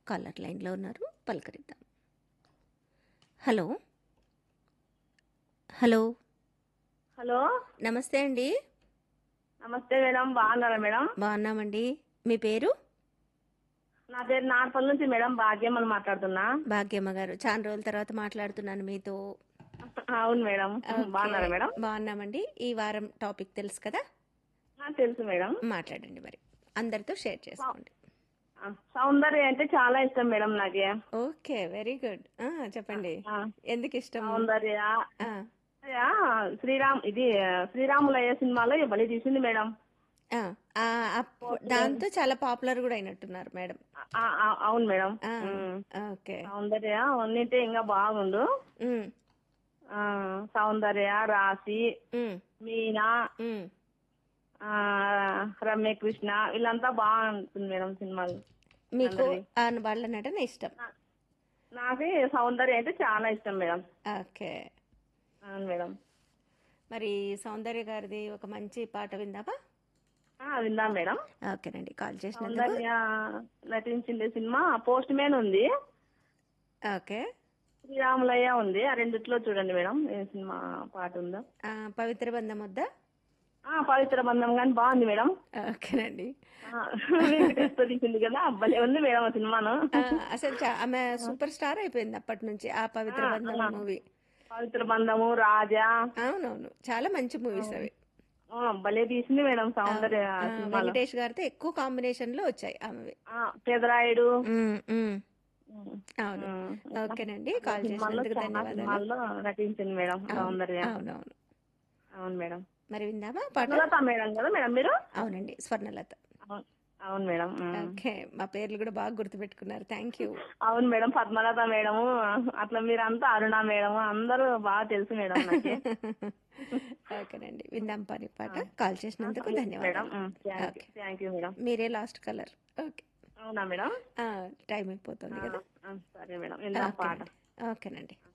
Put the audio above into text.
Caller లైన్లో ఉన్నారు పలకరిద్దాం hello hello hello నమస్తే అండి నమస్తే మేడం బాగున్నారా మేడం బాగున్నామండి మీ పేరు నా పేరు నార్పల్ నుంచి మేడం భాగ్యం అని మాట్లాడుతున్నా భాగ్యమ్మ గారు చాలా రోజుల తర్వాత మాట్లాడుతున్నాను మీతో అవును మేడం ఓకే. బాగున్నారా మేడం బాగున్నామండి ఈ వారం టాపిక్ తెలుసు కదా ఆ, తెలుసు మేడం మాట్లాడండి మరి అందరితో షేర్ చేసుకోండి ఆ, సౌందర్య అంటే చాలా ఇష్టం మేడం నాకే ఓకే వెరీ గుడ్ చెప్పండి ఆ, ఎందుకు ఇష్టం సౌందర్య ఆ, ఆ, శ్రీరామ్ ఇది శ్రీరాములయ్య సినిమాలో బలి తీసింది మేడం ఆ, ఆ, అప్పు- దాంతో చాలా పాపులర్ కూడా అయినట్టున్నారు మేడం ఆ, ఆ, అవును మేడం ఆ, ఉమ్. ఓకే సౌందర్య ఉన్నింటే ఇంకా బాగుండు ఉమ్, ఆ, సౌందర్య రాశి ఉమ్, మీనా ఉమ్. ఆ, రమ్య కృష్ణ వీళ్ళంతా బాగుంటుంది మేడం సినిమాలు మీకు అందరివి. ఆ వాళ్ళ నటన ఇష్టం నాకు సౌందర్య అయితే చాలా ఇష్టం మేడం ఓకే అవును మేడం మరి సౌందర్య గారిది ఒక మంచి పాట విందామా ఆ, విందాం మేడం ఓకేనండి కాల్ చేసినందుకు సౌందర్య నటించింది సినిమా పోస్ట్ మ్యాన్ ఉంది ఓకే శ్రీరాములయ్య ఉంది ఆ రెండిట్లో చూడండి మేడం ఏ సినిమా పాట ఉందో ఆ, పవిత్ర బంధం వద్దా ఆ, పవిత్ర బంధం కానీ బాగుంది మేడం ఓకేనండి ఆ, వెంకటేశ్వర తీసింది కదా అబ్బాయి ఉంది మేడం ఆ సినిమాను ఆ, అసలు చా- ఆమె సూపర్ స్టార్ అయిపోయింది అప్పటి నుంచి ఆ పవిత్ర ఆ, బంధం ఆ. మూవీ పవిత్ర బంధము రాజా అవునవును చాలా మంచి మూవీస్ అవి ఆ, భలే తీసింది మేడం సౌందర్య ఆ, ఆ సినిమాలో వెంకటేష్ గారితో ఎక్కువ కాంబినేషన్ లో వచ్చాయి ఆమెవి ఆ, పెదరాయుడు ఉమ్, ఉమ్. ఉమ్, అవును ఉమ్. ఓకేనండి కాల్ సినిమాల్లో చేసినందుకు చాలా ధన్యవాదాలు సినిమాల్లో నటించింది మేడం సౌందర్య అవునవును అవును మేడం మరి విందామా పాట స్వర్ణలత మేడం కదా మేడం మీరు అవునండి స్వర్ణలత అవును అవును మేడం ఉమ్. ఓకే మా పేర్లు కూడా బాగా గుర్తుపెట్టుకున్నారు థ్యాంక్ యూ అవును మేడం పద్మలత మేడము అట్లా మీరంతా అరుణ మేడం అందరూ బాగా తెలుసు మేడం నాకు ఓకేనండి విందాం పని పాట కాల్ చేసినందుకు మేడం ధన్యవాదాలు thank you thank you madam మీరే లాస్ట్ కలర్ ఓకే అవునా మేడం టైం అయిపోతుంది కదా ఆ, సరే మేడం విందాం పాట ఓకేనండి